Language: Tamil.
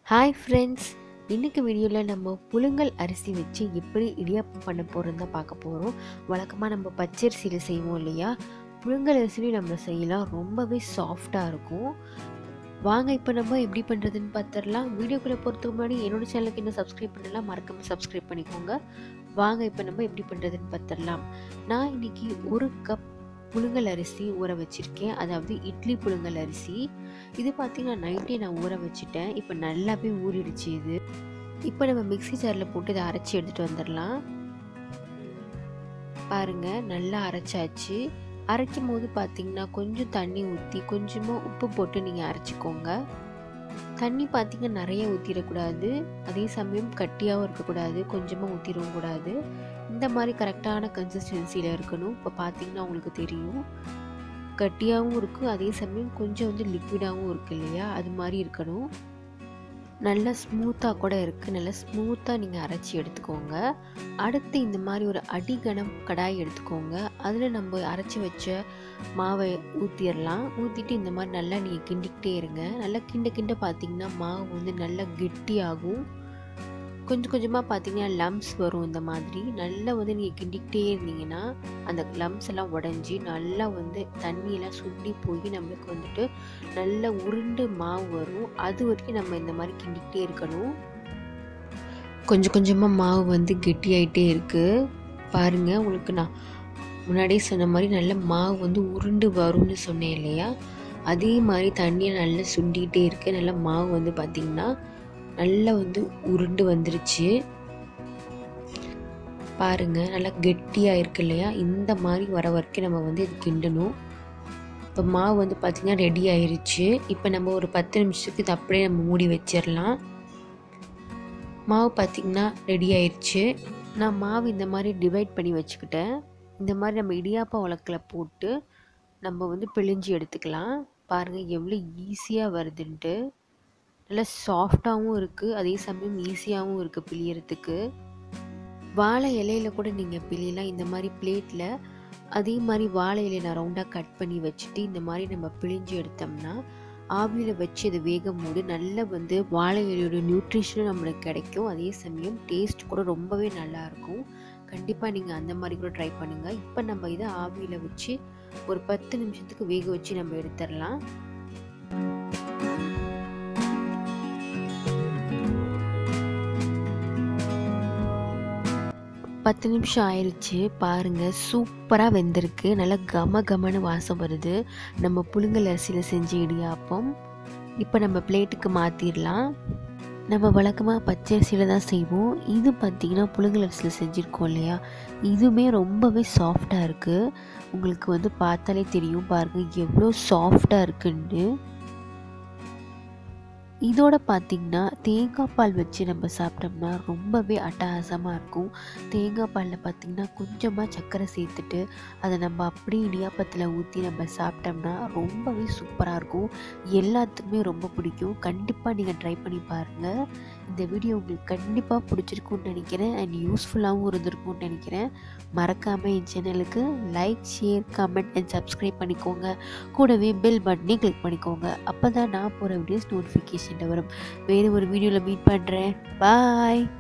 ஹாய் ஃப்ரெண்ட்ஸ் இன்றைக்கி வீடியோவில் நம்ம புழுங்கல் அரிசி வச்சு எப்படி இடியாப்பம் பண்ண போகிறோம் தான் பார்க்க போகிறோம் வழக்கமாக நம்ம பச்சரிசியில் செய்வோம் இல்லையா புழுங்கல் அரிசிலையும் நம்ம செய்யலாம் ரொம்பவே சாஃப்டாக இருக்கும் வாங்க இப்போ நம்ம எப்படி பண்ணுறதுன்னு பார்த்துடலாம் வீடியோக்குள்ளே போகிறதுக்கு முன்னாடி என்னோட சேனலுக்கு இன்னும் சப்ஸ்கிரைப் பண்ணலாம் மறக்காமல் சப்ஸ்கிரைப் பண்ணிக்கோங்க வாங்க இப்போ நம்ம எப்படி பண்ணுறதுன்னு பார்த்துடலாம் நான் இன்றைக்கி ஒரு கப் புழுங்கல் அரிசி ஊற வச்சுருக்கேன் அதாவது இட்லி புழுங்கல் அரிசி இது பார்த்திங்கன்னா நைட்டே நான் ஊற வச்சுட்டேன் இப்போ நல்லாவே ஊறிடுச்சு இது இப்போ நம்ம மிக்ஸி ஜாரில் போட்டு இதை அரைச்சி எடுத்துகிட்டு வந்துடலாம் பாருங்கள் நல்லா அரைச்சாச்சு அரைக்கும் போது பார்த்திங்கன்னா கொஞ்சம் தண்ணி ஊற்றி கொஞ்சமாக உப்பு போட்டு நீங்கள் அரைச்சிக்கோங்க தண்ணி பார்த்திங்கன்னா நிறைய ஊற்றிடக்கூடாது அதே சமயம் கட்டியாகவும் இருக்கக்கூடாது கொஞ்சமாக ஊற்றிடவும் கூடாது இந்த மாதிரி கரெக்டான கன்சிஸ்டன்சியில் இருக்கணும் இப்போ பார்த்திங்கன்னா உங்களுக்கு தெரியும் கட்டியாகவும் இருக்கும் அதே சமயம் கொஞ்சம் வந்து லிக்விடாகவும் இருக்கு இல்லையா அது மாதிரி இருக்கணும் நல்லா ஸ்மூத்தாக கூட இருக்குது நல்லா ஸ்மூத்தாக நீங்கள் அரைச்சி எடுத்துக்கோங்க அடுத்து இந்த மாதிரி ஒரு அடிகனம் கடாய் எடுத்துக்கோங்க அதில் நம்ம அரைச்சி வச்ச மாவை ஊற்றிடலாம் ஊற்றிட்டு இந்த மாதிரி நல்லா நீங்கள் கிண்டிக்கிட்டே இருங்க நல்லா கிண்ட கிண்ட பார்த்தீங்கன்னா மாவு வந்து நல்லா கெட்டியாகும் கொஞ்சம் கொஞ்சமாக பார்த்தீங்கன்னா லம்ஸ் வரும் இந்த மாதிரி நல்லா வந்து நீங்கள் கிண்டிக்கிட்டே இருந்தீங்கன்னா அந்த லம்ஸ் எல்லாம் உடஞ்சி நல்லா வந்து தண்ணியெல்லாம் சுண்டி போய் நம்மளுக்கு வந்துட்டு நல்ல உருண்டு மாவு வரும் அது வரைக்கும் நம்ம இந்த மாதிரி கிண்டிக்கிட்டே இருக்கணும் கொஞ்சம் கொஞ்சமாக மாவு வந்து கெட்டியாயிட்டே இருக்குது பாருங்கள் உங்களுக்கு நான் முன்னாடியே சொன்ன மாதிரி நல்ல மாவு வந்து உருண்டு வரும்னு சொன்னேன் இல்லையா அதே மாதிரி தண்ணியை நல்லா சுண்டிகிட்டே இருக்குது நல்லா மாவு வந்து பார்த்திங்கன்னா நல்லா வந்து உருண்டு வந்துருச்சு பாருங்க நல்லா கெட்டியாக இருக்கு இல்லையா இந்த மாதிரி வர வரைக்கும் நம்ம வந்து இது கிண்டணும் இப்போ மாவு வந்து பார்த்திங்கன்னா ரெடி ஆயிருச்சு இப்போ நம்ம ஒரு பத்து நிமிஷத்துக்கு இது அப்படியே நம்ம மூடி வச்சிடலாம் மாவு பார்த்திங்கன்னா ரெடி ஆயிடுச்சு நான் மாவு இந்த மாதிரி டிவைட் பண்ணி வச்சுக்கிட்டேன் இந்த மாதிரி நம்ம இடியாப்பா உலக்கில் போட்டு நம்ம வந்து பிழிஞ்சு எடுத்துக்கலாம் பாருங்கள் எவ்வளோ ஈஸியாக வருதுன்ட்டு நல்லா சாஃப்டாகவும் இருக்குது அதே சமயம் ஈஸியாகவும் இருக்குது பிழியறதுக்கு வாழை இலையில கூட நீங்கள் பிழியலாம் இந்த மாதிரி பிளேட்டில் அதே மாதிரி வாழை இலையை நான் ரவுண்டாக கட் பண்ணி வச்சுட்டு இந்த மாதிரி நம்ம பிழிஞ்சு எடுத்தோம்னா ஆவியில் வச்சு அது வேகும் போது நல்லா வந்து வாழை இலையோட நியூட்ரிஷனும் நம்மளுக்கு கிடைக்கும் அதே சமயம் டேஸ்ட் கூட ரொம்பவே நல்லாயிருக்கும் கண்டிப்பாக நீங்கள் அந்த மாதிரி கூட ட்ரை பண்ணுங்கள் இப்போ நம்ம இதை ஆவியில் வச்சு ஒரு பத்து நிமிஷத்துக்கு வேக வச்சு நம்ம எடுத்துடலாம் பத்து நிமிஷம் ஆயிடுச்சு பாருங்கள் சூப்பராக வெந்திருக்கு நல்லா கம கமன்னு வாசம் வருது நம்ம புழுங்கல் அரிசியில் செஞ்ச இடியாப்பம் இப்போ நம்ம பிளேட்டுக்கு மாற்றிடலாம் நம்ம வழக்கமாக பச்சை அரிசியில் தான் செய்வோம் இது பார்த்திங்கன்னா புழுங்கல் அரிசியில் செஞ்சுருக்கோம் இல்லையா இதுவுமே ரொம்பவே சாஃப்டாக இருக்குது உங்களுக்கு வந்து பார்த்தாலே தெரியும் பாருங்கள் எவ்வளோ சாஃப்டாக இருக்குன்னு இதோட பார்த்திங்கன்னா தேங்காய் பால் வச்சு நம்ம சாப்பிட்டோம்னா ரொம்பவே அட்டகாசமாக இருக்கும் தேங்காய் பாலில் பார்த்திங்கன்னா கொஞ்சமாக சர்க்கரை சேர்த்துட்டு அதை நம்ம அப்படியே இடியாப்பத்தில் ஊற்றி நம்ம சாப்பிட்டோம்னா ரொம்பவே சூப்பராக இருக்கும் எல்லாத்துக்குமே ரொம்ப பிடிக்கும் கண்டிப்பாக நீங்கள் ட்ரை பண்ணி பாருங்கள் இந்த வீடியோ உங்களுக்கு கண்டிப்பாக பிடிச்சிருக்கும்னு நினைக்கிறேன் அண்ட் யூஸ்ஃபுல்லாகவும் இருந்திருக்கும்னு நினைக்கிறேன் மறக்காமல் என் சேனலுக்கு like share comment and subscribe பண்ணிக்கோங்க கூடவே பெல் பட்டனே கிளிக் பண்ணிக்கோங்க அப்போ தான் நான் போகிற வீடியோஸ் நோட்டிஃபிகேஷனில் வரும் வேறு ஒரு வீடியோவில் மீட் பண்ணுறேன் பாய்